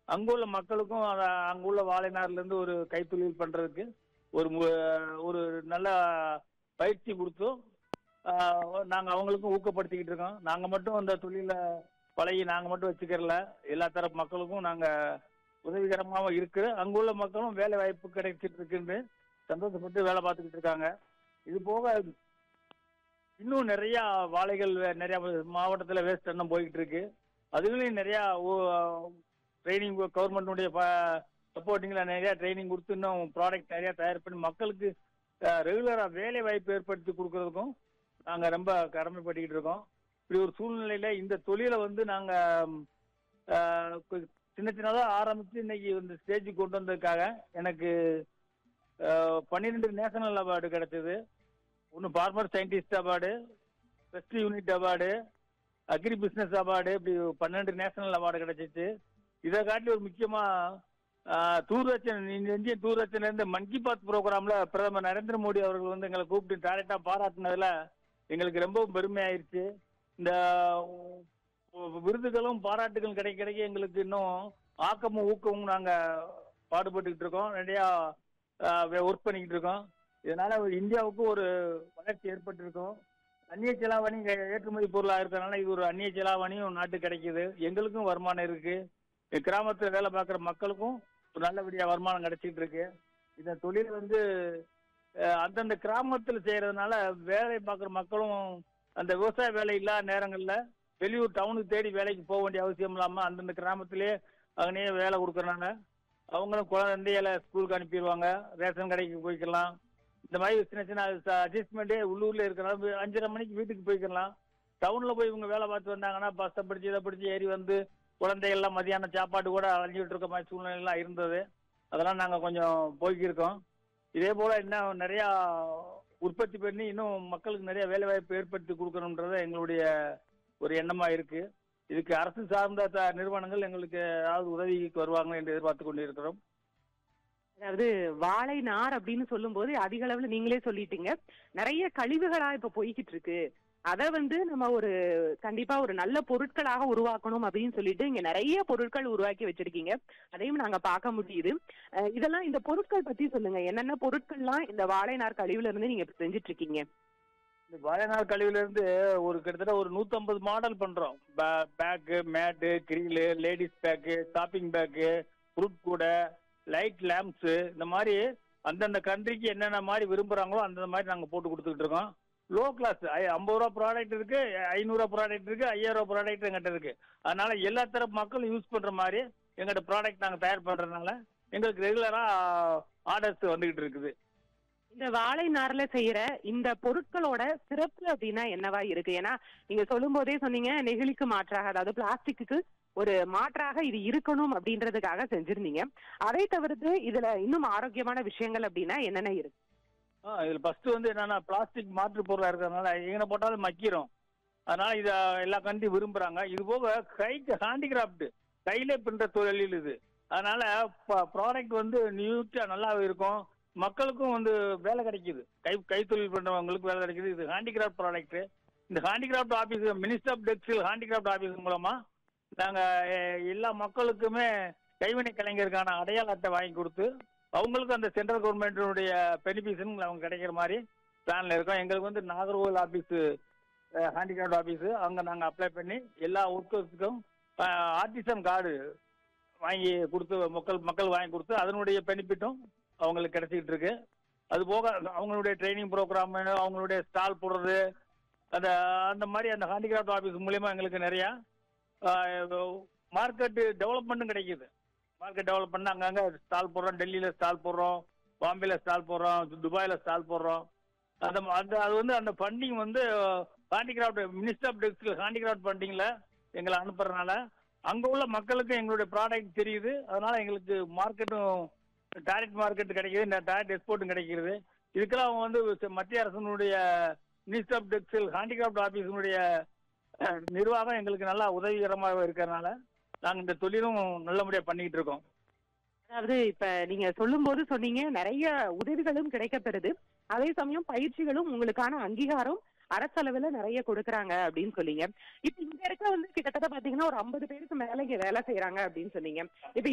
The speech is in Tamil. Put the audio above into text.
அங்குள்ள மக்களுக்கும் அத அங்குள்ள வாழைநார்ல இருந்து ஒரு கைத்தொழில் பண்றதுக்கு ஒரு மு- ஒரு நல்ல பயிற்சி கொடுத்தும் ஆஹ், நாங்க அவங்களுக்கும் ஊக்கப்படுத்திக்கிட்டு இருக்கோம் நாங்க மட்டும் அந்த தொழில பழகி நாங்க மட்டும் வச்சுக்கிறல எல்லா தரப்பு மக்களுக்கும் நாங்க உதவிகரமாகவும் இருக்கு அங்குள்ள மக்களும் வேலை வாய்ப்பு கிடைச்சிட்டு இருக்குன்னு சந்தோஷப்பட்டு வேலை பார்த்துக்கிட்டு இருக்காங்க இது போக இன்னும் நிறைய வாழைகள் வே- நிறைய மாவட்டத்துல வேஸ்ட் எண்ணம் போய்கிட்டு இருக்கு அதுகளையும் நிறைய ட்ரைனிங் கவர்மெண்ட்டுடைய சப்போர்ட்டிங்ல நிறைய ட்ரைனிங் கொடுத்து இன்னும் ப்ராடக்ட் நிறைய தயார் பண்ணி மக்களுக்கு ரெகுலரா வேலை வாய்ப்பு ஏற்படுத்தி கொடுக்கறதுக்கும் நாங்க ரொம்ப கடமைப்பட்டுக்கிட்டு இருக்கோம் இப்படி ஒரு சூழ்நிலையில இந்த தொழிலை வந்து நாங்க ம், ஆஹ், கொ- சின்ன சின்னதா ஆரம்பிச்சு இன்னைக்கு இந்த ஸ்டேஜுக்கு கொண்டு வந்ததுக்காக எனக்கு பன்னிரெண்டு நேஷனல் அவார்டு கிடைச்சது ஒன்று farmer scientist award best unit award agri business award இப்படி பன்னெண்டு நேஷனல் அவார்டு கிடைச்சிச்சு இதை காட்டி ஒரு முக்கியமா ஆஹ், தூர்தர்ஷன் இந்திய தூர்தர்ஷன்ல இருந்து மன் கி பாத் ப்ரோக்ராம்ல பிரதமர் நரேந்திர மோடி அவர்கள் வந்து எங்களை கூப்பிட்டு டைரக்டா பாராட்டினதுல எங்களுக்கு ரொம்பவும் பெருமையாயிருச்சு இந்த உ- விருதுகளும் பாராட்டுகளும் கிடைக்க கிடைக்க எங்களுக்கு இன்னும் ஆக்கமும் ஊக்கமும் நாங்க பாடுபட்டுக்கிட்டு இருக்கோம் நிறையா ஒர்க் பண்ணிக்கிட்டு இருக்கோம் இதனால ஒரு இந்தியாவுக்கு ஒரு வளர்ச்சி ஏற்பட்டிருக்கும் அந்நிய செலாவணி இங்க ஏற்றுமதி பொருளாக இருக்கிறதுனால இது ஒரு அந்நிய செலாவணியும் நாட்டுக்கு கிடைக்குது எங்களுக்கும் வருமானம் இருக்கு இந்த கிராமத்துல வேலை பார்க்குற மக்களுக்கும் ஒரு நல்லபடியா வருமானம் கிடைச்சிட்டு இருக்கு இந்த தொழில் வந்து அஹ், அந்தந்த கிராமத்துல செய்யறதுனால வேலை பார்க்குற மக்களும் அந்த விவசாய வேலை இல்லாத நேரங்கள்ல வெளியூர் டவுனுக்கு தேடி வேலைக்கு போக வேண்டிய அவசியம் இல்லாம அந்தந்த கிராமத்திலேயே அங்கனே வேலை கொடுக்கறனால அவங்களும் குழந்தைகளை ஸ்கூலுக்கு அனுப்பிடுவாங்க ரேஷன் கடைக்கு போய்க்கலாம் இந்த மாதிரி சின்ன சின்ன அட்ஜஸ்ட்மெண்ட்டே உள்ளூர்ல இருக்கிறனால அஞ்சரை மணிக்கு வீட்டுக்கு போய்க்கலாம் டவுன்ல போய் இவங்க வேலை பார்த்து வந்தாங்கன்னா பஸ்ஸை பிடிச்சி இதை பிடிச்சி ஏறி வந்து குழந்தைகள்லாம் மதியான சாப்பாடு கூட அழிஞ்சிட்டு இருக்க மாதிரி சூழ்நிலைலாம் இருந்தது அதெல்லாம் நாங்கள் கொஞ்சம் போய்க்கிருக்கோம் இதே போல இன்னும் நிறையா உற்பத்தி பண்ணி இன்னும் மக்களுக்கு நிறைய வேலை வாய்ப்பு ஏற்படுத்தி கொடுக்கணுன்றது எங்களுடைய ஒரு எண்ணமா இருக்கு இதுக்கு அரசு சார்ந்த த- நிறுவனங்கள் எங்களுக்கு ஏதாவது உதவிக்கு வருவாங்க என்று எதிர்பார்த்து கொண்டிருக்கிறோம் அதாவது வாழை நார் அப்படின்னு சொல்லும்போது அதிக அளவுல நீங்களே சொல்லிட்டீங்க நிறைய கழிவுகளா இப்ப போய்கிட்டு இருக்கு அத வந்து நம்ம ஒரு கண்டிப்பா ஒரு நல்ல பொருட்களாக உருவாக்கணும் அப்படின்னு சொல்லிட்டு இங்க நிறைய பொருட்கள் உருவாக்கி வச்சிருக்கீங்க அதையும் நாங்க பார்க்க முடியுது அஹ் இதெல்லாம் இந்த பொருட்கள் பத்தி சொல்லுங்க என்னென்ன பொருட்கள்லாம் இந்த வாழை நார் கழிவுல இருந்து நீங்க இப்ப செஞ்சுட்டு இருக்கீங்க இந்த வாழைநாள் கழிவுல இருந்து ஒரு கிட்டத்தட்ட ஒரு நூத்தம்பது மாடல் பண்றோம் bag mat grill ladies bag shopping bag fruit கூடை லைட் லேம்ப்ஸ் இந்த மாதிரி அந்தந்த கண்ட்ரிக்கு என்னென்ன மாதிரி விரும்புறாங்களோ அந்தந்த மாதிரி நாங்க போட்டு கொடுத்துக்கிட்டு இருக்கோம் லோ கிளாஸ் ஐம்பது ரூபா ப்ராடக்ட் இருக்கு ஐநூறுரூவா ப்ராடக்ட் இருக்கு ஐயாயிரம் ரூபா ப்ராடக்ட் எங்கிட்ட இருக்கு அதனால எல்லா தரப்பு மக்களும் யூஸ் பண்ற மாதிரி எங்கிட்ட ப்ராடக்ட் நாங்க தயார் பண்றதுனால எங்களுக்கு ரெகுலரா ஆர்டர்ஸ் வந்துகிட்டு இருக்குது இந்த வாழை நார்ல செய்யற இந்த பொருட்களோட சிறப்பு அப்படின்னா என்னவா இருக்கு ஏன்னா நீங்க சொல்லும் போதே சொன்னீங்க நெகிழிக்கு மாற்றாக அதாவது பிளாஸ்டிக்கு ஒரு மாற்றாக இது இருக்கணும் அப்படின்றதுக்காக செஞ்சிருந்தீங்க அதை தவிர்த்து இதுல இன்னும் ஆரோக்கியமான விஷயங்கள் அப்படின்னா என்னென்ன இருக்கு ஆ இதுல ஃபர்ஸ்ட் வந்து என்னன்னா பிளாஸ்டிக் மாற்று பொருளா இருக்கிறதுனால எங்கே போட்டாலும் மக்கிரும் அதனால இத எல்லா கண்டி விரும்புறாங்க இது போக கைக்கு ஹேண்டிகிராஃப்ட் கையிலே பின்ற தொழில் இது அதனால ப்ராடக்ட் வந்து நியூட்டா நல்லா இருக்கும் மக்களுக்கும் வந்து வேலை கிடைக்குது கை கைத்தொழில் பண்றவங்களுக்கு வேலை கிடைக்குது இது ஹேண்டிகிராஃப்ட் ப்ராடக்ட் இந்த handicraft office minister of textile handicraft office மூலமா நாங்க எ- எல்லா மக்களுக்குமே கைவினை கலைஞருக்கான அடையாள அட்டை வாங்கி கொடுத்து அவங்களுக்கு அந்த சென்ட்ரல் கவர்மெண்ட்டினுடைய பெனிஃபிஷன் அவங்க கிடைக்கிற மாதிரி பிளான்ல இருக்கோம் எங்களுக்கு வந்து நாகர்கோவில் ஆபீஸ் ஹேண்டிகிராஃப்ட் ஆபீஸ் அங்க நாங்க அப்ளை பண்ணி எல்லா ஒர்க்கர்ஸுக்கும் ஆர்டிசன் கார்டு வாங்கி கொடுத்து மக்கள் மக்கள் வாங்கி கொடுத்து அதனுடைய பெனிஃபிட்டும் அவங்களுக்கு கிடைச்சிக்கிட்டு இருக்கு அது போக அவங்களுடைய ட்ரைனிங் ப்ரோக்ராம் அவங்களுடைய ஸ்டால் போடுறது அந்த அந்த மாதிரி அந்த ஹேண்டிகிராஃப்ட் ஆபீஸ் மூலியமா எங்களுக்கு நிறையா மார்க்கெட் டெவலப்மெண்ட்டும் கிடைக்குது மார்க்கெட் டெவலப் பண்ண அங்கங்க ஸ்டால் போடுறோம் டெல்லியில ஸ்டால் போடுறோம் பாம்பேல ஸ்டால் போடுறோம் துபாயில ஸ்டால் போடுறோம் அந்த அந்த அது வந்து அந்த ஃபண்டிங் வந்து handicraft minister of textile handicraft ஃபண்டிங்ல எங்களை அனுப்புறதுனால அங்க உள்ள மக்களுக்கு எங்களுடைய ப்ராடக்ட் தெரியுது அதனால எங்களுக்கு மார்க்கெட்டும் டைரக்ட் மார்க்கெட் கிடைக்குது டைரக்ட் எக்ஸ்போர்ட்டும் கிடைக்கிறது இதுக்கெல்லாம் அவங்க வந்து மத்திய அரசினுடைய மினிஸ்டர் ஆஃப் டெக்ஸ்டைல் ஹேண்டிகிராஃப்ட் ஆபீஸினுடைய அஹ், நிர்வாகம் எங்களுக்கு நல்லா உதவிகரமாக இருக்கிறதுனால நாங்கள் இந்த தொழிலும் நல்லபடியா பண்ணிக்கிட்டு இருக்கோம் அதாவது இப்ப நீங்க சொல்லும் போது சொன்னீங்க நிறைய உதவிகளும் கிடைக்கப்பெறுது அதே சமயம் பயிற்சிகளும் உங்களுக்கான அங்கீகாரம் அரசளவுல நிறைய கொடுக்கறாங்க அப்படின்னு சொன்னீங்க இப்ப இங்க இருக்க வந்து கிட்டத்தட்ட பாத்தீங்கன்னா ஒரு ஐம்பது பேருக்கு மேல இங்க வேலை செய்யறாங்க அப்படின்னு சொன்னீங்க இப்ப